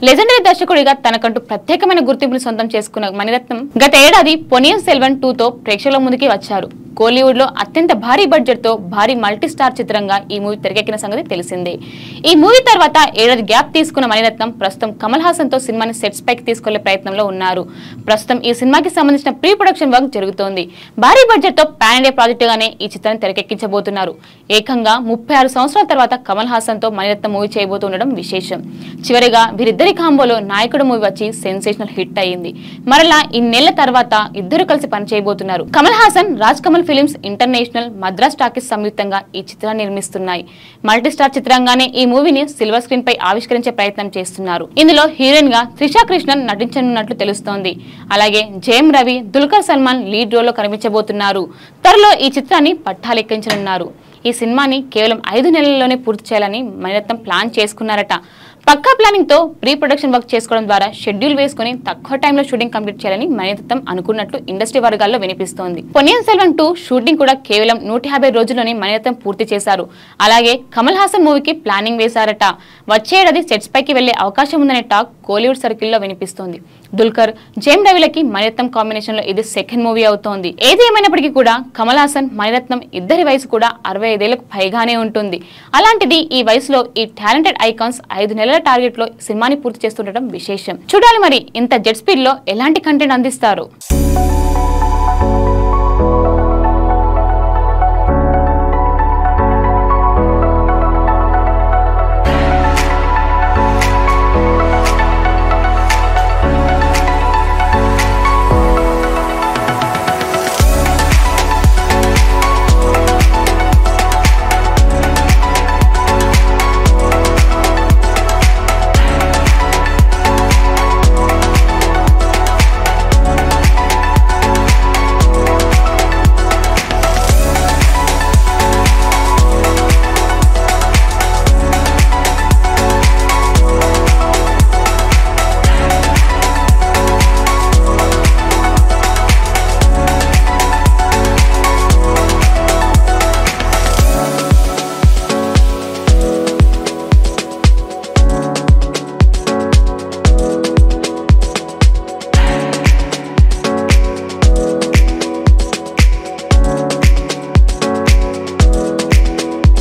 legendary దర్శకుడిగా తనకంటూ ప్రత్యేకమైన గుర్తింపును సొంతం చేసుకున్న మణిరత్నం గత ఏడాది పొనియన్ సెల్వన్ టూ తో ప్రేక్షకుల ముందుకి వచ్చారు కోలీవుడ్ లో అత్యంత భారీ బడ్జెట్ తో భారీ మల్టీ స్టార్ చిత్రంగా ఈ మూవీ తెరకెక్కిన సంగతి తెలిసిందే ఈ మూవీ తర్వాత ఏడాది గ్యాప్ తీసుకున్న మణిరత్నం ప్రస్తుతం కమల్ హాసన్ తో సినిమాని సెట్స్ పైకి తీసుకెళ్లే ప్రయత్నంలో ఉన్నారు ప్రస్తుతం ఈ సినిమాకి సంబంధించిన ప్రీ ప్రొడక్షన్ వర్క్ జరుగుతోంది భారీ బడ్జెట్ తో పాన్ ఇండియా ప్రాజెక్ట్ గానే ఈ చిత్రాన్ని తెరకెక్కించబోతున్నారు ఏకంగా ముప్పై ఆరు సంవత్సరాల తర్వాత కమల్ హాసన్ తో మణిరత్నం మూవీ చేయబోతుండడం విశేషం చివరిగా వీరిద్దరి కాంబోలో నాయకుడు మూవీ వచ్చి సెన్సేషనల్ హిట్ అయ్యింది మరలా ఈ నెల తర్వాత ఇద్దరు కలిసి పనిచేయబోతున్నారు Kamal Haasan Raj Kamal films international Madras talkies సంయుక్తంగా ఈ చిత్రాన్ని నిర్మిస్తున్నాయి మల్టీ స్టార్ చిత్రంగానే ఈ మూవీని సిల్వర్ స్క్రీన్ పై ఆవిష్కరించే ప్రయత్నం చేస్తున్నారు ఇందులో హీరోయిన్ గా త్రిషా కృష్ణన్ నటించనున్నట్లు తెలుస్తోంది అలాగే జయం రవి దుల్కర్ సల్మాన్ లీడ్ రోల్ లో కనిపించబోతున్నారు త్వరలో ఈ చిత్రాన్ని పట్టాలెక్కించనున్నారు ఈ సినిమాని కేవలం ఐదు నెలల్లోనే పూర్తి చేయాలని మణిరత్నం ప్లాన్ చేసుకున్నారట పక్కా ప్లానింగ్ తో ప్రీ ప్రొడక్షన్ వర్క్ చేసుకోవడం ద్వారా షెడ్యూల్ వేసుకుని తక్కువ టైంలో షూటింగ్ కంప్లీట్ చేయాలని మణిరత్నం అనుకున్నట్లు ఇండస్ట్రీ వర్గాల్లో వినిపిస్తోంది పొన్నియన్ సెల్వన్ టూ షూటింగ్ కూడా కేవలం నూట యాభై రోజుల్లోనే మణిరత్నం పూర్తి చేశారు అలాగే కమల్ హాసన్ మూవీకి ప్లానింగ్ వేశారట వచ్చే ఏడాది సెట్స్ పైకి వెళ్లే అవకాశం ఉందనే టాక్ కోలీవుడ్ సర్కిల్లో వినిపిస్తోంది దుల్కర్ జేమ్ రవిలకి మణిరత్నం కాంబినేషన్ లో ఇది సెకండ్ మూవీ అవుతోంది ఏది ఏమైనప్పటికీ కూడా కమల్ హాసన్ మణిరత్నం ఇద్దరి వయసు కూడా అరవై ఐదేళ్లకు పైగానే ఉంటుంది అలాంటిది ఈ వయసులో ఈ టాలెంటెడ్ ఐకాన్స్ ఐదు నెలల టార్గెట్ లో సినిమాని పూర్తి చేస్తుండటం విశేషం చూడాలి మరి ఇంత జెట్ స్పీడ్ లో ఎలాంటి కంటెంట్ అందిస్తారు